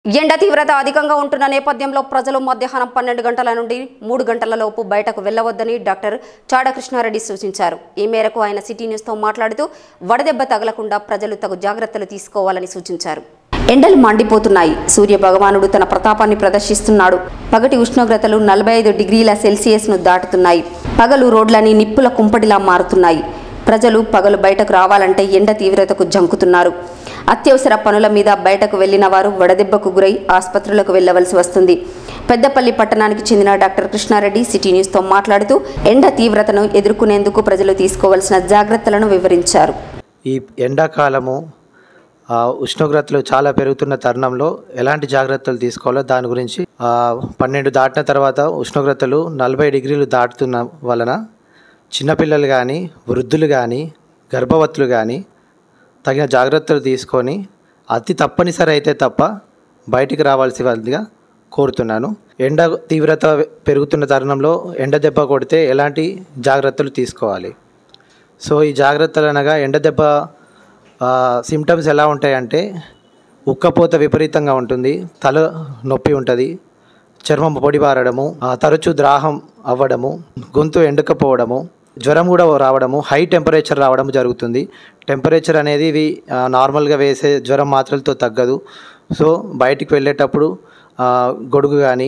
ఎండ తీవ్రత అధికంగా ఉంటున్న నేపథ్యంలో ప్రజలు మధ్యాహ్నం పన్నెండు గంటల నుండి మూడు గంటల లోపు బయటకు వెళ్లవద్దని డాక్టర్ చాడ కృష్ణారెడ్డి సూచించారు ఈ మేరకు ఆయన సిటీ న్యూస్తో మాట్లాడుతూ వడదెబ్బ తగలకుండా ప్రజలు తగు జాగ్రత్తలు తీసుకోవాలని సూచించారు ఎండలు మండిపోతున్నాయి సూర్య భగవానుడు తన ప్రతాపాన్ని ప్రదర్శిస్తున్నాడు పగటి ఉష్ణోగ్రతలు నలభై ఐదు డిగ్రీల సెల్సియస్ను దాటుతున్నాయి పగలు రోడ్లని నిప్పుల కుంపటిలా మారుతున్నాయి ప్రజలు పగలు బయటకు రావాలంటే ఎండ తీవ్రతకు జంకుతున్నారు అత్యవసర పనుల మీద బయటకు వెళ్లిన వారు వడదెబ్బకు గురై ఆసుపత్రులకు వెళ్లవలసి వస్తుంది పెద్దపల్లి పట్టణానికి చెందిన డాక్టర్ కృష్ణారెడ్డి సిటీ న్యూస్తో మాట్లాడుతూ ఎండ తీవ్రతను ఎదుర్కొనేందుకు ప్రజలు తీసుకోవాల్సిన జాగ్రత్తలను వివరించారు ఈ ఎండాకాలము ఆ, ఉష్ణోగ్రతలు చాలా పెరుగుతున్న తరుణంలో ఎలాంటి జాగ్రత్తలు తీసుకోవాలో దాని గురించి ఆ, పన్నెండు దాటిన తర్వాత ఉష్ణోగ్రతలు నలభై డిగ్రీలు దాటుతున్న వలన చిన్నపిల్లలు కానీ వృద్ధులు కానీ గర్భవతులు కానీ తగిన జాగ్రత్తలు తీసుకొని అతి తప్పనిసరి అయితే తప్ప బయటికి రావాల్సిందిగా కోరుతున్నాను ఎండ తీవ్రత పెరుగుతున్న తరుణంలో ఎండ దెబ్బ కొడితే ఎలాంటి జాగ్రత్తలు తీసుకోవాలి సో ఈ జాగ్రత్తలు అనగా ఎండ దెబ్బ సిమ్టమ్స్ ఎలా ఉంటాయంటే ఉక్కపోత విపరీతంగా ఉంటుంది తల నొప్పి ఉంటుంది చర్మం పొడిబారడము ఆ, తరచూ ద్రాహం అవ్వడము గొంతు ఎండుకపోవడము జ్వరం కూడా రావడము హై టెంపరేచర్ రావడం జరుగుతుంది టెంపరేచర్ అనేది ఇవి ఆ, నార్మల్గా వేసే జ్వరం మాత్రలతో తగ్గదు సో బయటికి వెళ్ళేటప్పుడు ఆ, గొడుగు కానీ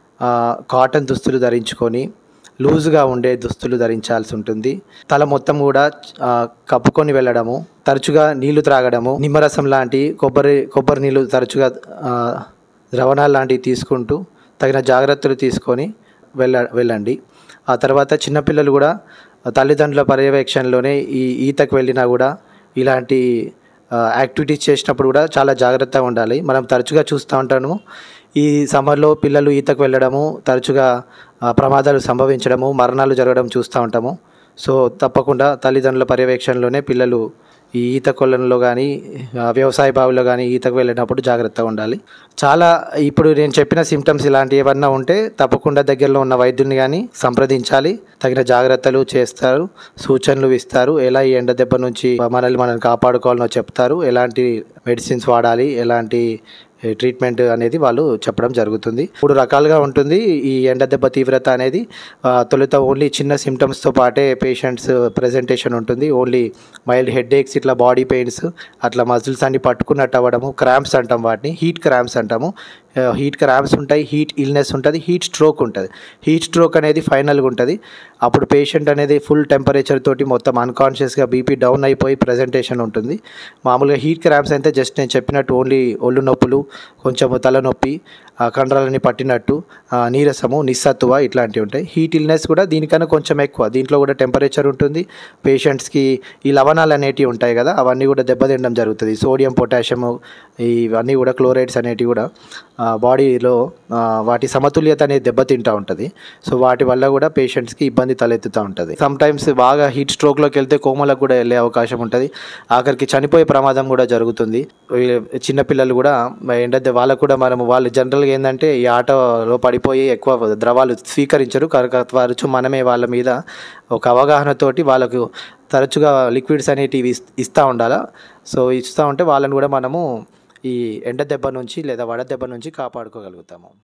కాటన్ దుస్తులు ధరించుకొని లూజుగా ఉండే దుస్తులు ధరించాల్సి ఉంటుంది తల మొత్తం కూడా ఆ, కప్పుకొని వెళ్ళడము తరచుగా నీళ్లు త్రాగడము నిమ్మరసం లాంటి కొబ్బరి కొబ్బరి నీళ్ళు తరచుగా ఆ, ద్రవణాలు లాంటివి తీసుకుంటూ తగిన జాగ్రత్తలు తీసుకొని వెళ్ళ వెళ్ళండి ఆ తర్వాత చిన్నపిల్లలు కూడా తల్లిదండ్రుల పర్యవేక్షణలోనే ఈ ఈతకు వెళ్ళినా కూడా ఇలాంటి ఆ, యాక్టివిటీస్ చేసినప్పుడు కూడా చాలా జాగ్రత్తగా ఉండాలి మనం తరచుగా చూస్తూ ఉంటాము ఈ సమ్మర్లో పిల్లలు ఈతకు వెళ్ళడము తరచుగా ఆ, ప్రమాదాలు సంభవించడము మరణాలు జరగడం చూస్తూ ఉంటాము సో తప్పకుండా తల్లిదండ్రుల పర్యవేక్షణలోనే పిల్లలు ఈ ఈత కొలంలో కానీ వ్యవసాయ బావిలో కానీ ఈతకు వెళ్ళినప్పుడు జాగ్రత్తగా ఉండాలి చాలా ఇప్పుడు నేను చెప్పిన సిమ్టమ్స్ ఇలాంటి ఏమన్నా ఉంటే తప్పకుండా దగ్గరలో ఉన్న వైద్యుని కానీ సంప్రదించాలి తగిన జాగ్రత్తలు చేస్తారు సూచనలు ఇస్తారు ఎలా ఈ ఎండ దెబ్బ నుంచి మనల్ని మనం కాపాడుకోవాలనో చెప్తారు ఎలాంటి మెడిసిన్స్ వాడాలి ఎలాంటి ట్రీట్మెంట్ అనేది వాళ్ళు చెప్పడం జరుగుతుంది మూడు రకాలుగా ఉంటుంది ఈ ఎండ దెబ్బ తీవ్రత అనేది ఆ, తొలుత ఓన్లీ చిన్న సిమ్టమ్స్తో పాటే పేషెంట్స్ ప్రెజెంటేషన్ ఉంటుంది ఓన్లీ మైల్డ్ హెడ్ ఏక్స్ ఇట్లా బాడీ పెయిన్స్ అట్లా మజిల్స్ అన్ని పట్టుకున్నట్టు అవ్వడము క్రాంప్స్ అంటాం వాటిని హీట్ క్రాంప్స్ అంటాము హీట్ క్రాంప్స్ ఉంటాయి హీట్ ఇల్నెస్ ఉంటుంది హీట్ స్ట్రోక్ ఉంటుంది హీట్ స్ట్రోక్ అనేది ఫైనల్గా ఉంటుంది అప్పుడు పేషెంట్ అనేది ఫుల్ టెంపరేచర్ తోటి మొత్తం అన్కాన్షియస్గా బీపీ డౌన్ అయిపోయి ప్రజెంటేషన్ ఉంటుంది మామూలుగా హీట్ క్రాంప్స్ అయితే జస్ట్ నేను చెప్పినట్టు ఓన్లీ ఒళ్ళు నొప్పులు కొంచెము తలనొప్పి ఆ కండరాలని పట్టినట్టు ఆ, నీరసము నిస్సత్తువ ఇట్లాంటివి ఉంటాయి హీట్ ఇల్నెస్ కూడా దీనికన్నా కొంచెం ఎక్కువ దీంట్లో కూడా టెంపరేచర్ ఉంటుంది పేషెంట్స్కి ఈ లవణాలు అనేటివి ఉంటాయి కదా అవన్నీ కూడా దెబ్బతినడం జరుగుతుంది సోడియం పొటాషియం ఇవన్నీ కూడా క్లోరైడ్స్ అనేటివి కూడా ఆ, బాడీలో ఆ, వాటి సమతుల్యత అనేది దెబ్బతింటూ ఉంటుంది సో వాటి వల్ల కూడా పేషెంట్స్కి ఇబ్బంది తలెత్తుతూ ఉంటుంది సమ్ టైమ్స్ బాగా హీట్ స్ట్రోక్లోకి వెళ్తే కోమలకు కూడా వెళ్ళే అవకాశం ఉంటుంది ఆఖరికి చనిపోయే ప్రమాదం కూడా జరుగుతుంది ఈ చిన్నపిల్లలు కూడా ఎండ దెబ్బ- వాళ్ళకు కూడా మనము వాళ్ళు జనరల్గా ఏంటంటే ఈ ఆటలో పడిపోయి ఎక్కువ ద్రవాలు స్వీకరించరు కనుక తరచు మనమే వాళ్ళ మీద ఒక అవగాహనతోటి వాళ్ళకు తరచుగా లిక్విడ్స్ అనేటివి ఇస్- ఇస్తూ ఉండాలా సో ఇస్తూ ఉంటే వాళ్ళని కూడా మనము ఈ ఎండ దెబ్బ నుంచి లేదా వడ దెబ్బ నుంచి కాపాడుకోగలుగుతాము